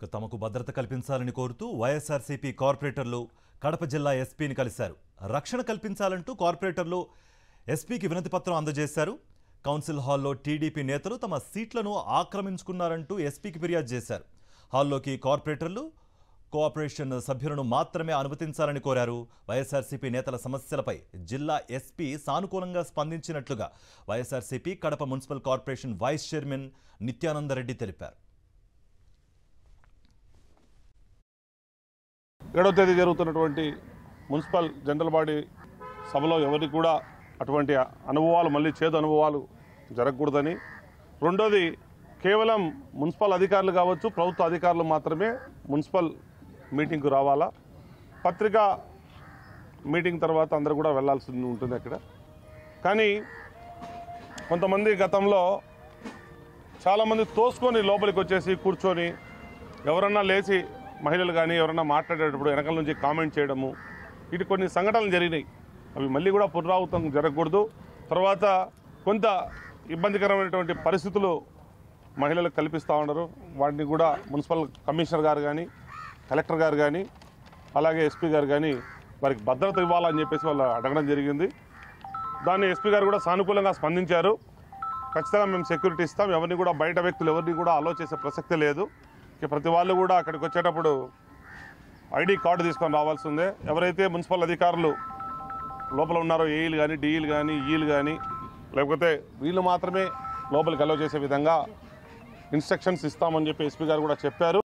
ఇక తమకు భద్రత కల్పించాలని కోరుతూ వైఎస్ఆర్సీపీ కార్పొరేటర్లు కడప జిల్లా ఎస్పీని కలిశారు రక్షణ కల్పించాలంటూ కార్పొరేటర్లు ఎస్పీకి వినతి పత్రం అందజేశారు కౌన్సిల్ హాల్లో టీడీపీ నేతలు తమ సీట్లను ఆక్రమించుకున్నారంటూ ఎస్పీకి ఫిర్యాదు చేశారు హాల్లోకి కార్పొరేటర్లు కోఆపరేషన్ సభ్యులను మాత్రమే అనుమతించాలని కోరారు వైఎస్ఆర్సీపీ నేతల సమస్యలపై జిల్లా ఎస్పీ సానుకూలంగా స్పందించినట్లుగా YSRCP Kadapa municipal corporation vice chairman Nityananda Reddy తెలిపారు ఏడవ తేదీ జరుగుతున్నటువంటి మున్సిపల్ జనరల్ బాడీ సభలో ఎవరికి కూడా అటువంటి అనుభవాలు మళ్ళీ చేదు అనుభవాలు జరగకూడదని రెండోది కేవలం మున్సిపల్ అధికారులు కావచ్చు ప్రభుత్వ అధికారులు మాత్రమే మున్సిపల్ మీటింగ్కు రావాలా పత్రికా మీటింగ్ తర్వాత అందరూ కూడా వెళ్ళాల్సి ఉంటుంది అక్కడ కానీ కొంతమంది గతంలో చాలామంది తోసుకొని లోపలికి వచ్చేసి కూర్చొని ఎవరన్నా లేచి మహిళలు కానీ ఎవరన్నా మాట్లాడేటప్పుడు వెనకాల నుంచి కామెంట్ చేయడము ఇటు కొన్ని సంఘటనలు జరిగినాయి అవి మళ్ళీ కూడా పునరావృతం జరగకూడదు తర్వాత కొంత ఇబ్బందికరమైనటువంటి పరిస్థితులు మహిళలకు కల్పిస్తూ ఉన్నారు వాటిని కూడా మున్సిపల్ కమిషనర్ గారు కానీ కలెక్టర్ గారు కానీ అలాగే ఎస్పీ గారు కానీ వారికి భద్రత ఇవ్వాలని చెప్పేసి వాళ్ళు అడగడం జరిగింది దాన్ని ఎస్పీ గారు కూడా సానుకూలంగా స్పందించారు ఖచ్చితంగా మేము సెక్యూరిటీ ఇస్తాం ఎవరిని కూడా బయట వ్యక్తులు ఎవరిని కూడా అలో చేసే ప్రసక్తి లేదు ఇక ప్రతి వాళ్ళు కూడా అక్కడికి వచ్చేటప్పుడు ఐడి కార్డు తీసుకొని రావాల్సిందే ఎవరైతే మున్సిపల్ అధికారులు లోపల ఉన్నారో ఏఈలు కానీ డిఈలు కానీ ఈలు కానీ లేకపోతే వీళ్ళు మాత్రమే లోపలికి అలో చేసే విధంగా ఇన్స్ట్రక్షన్స్ ఇస్తామని చెప్పి ఎస్పీ గారు కూడా చెప్పారు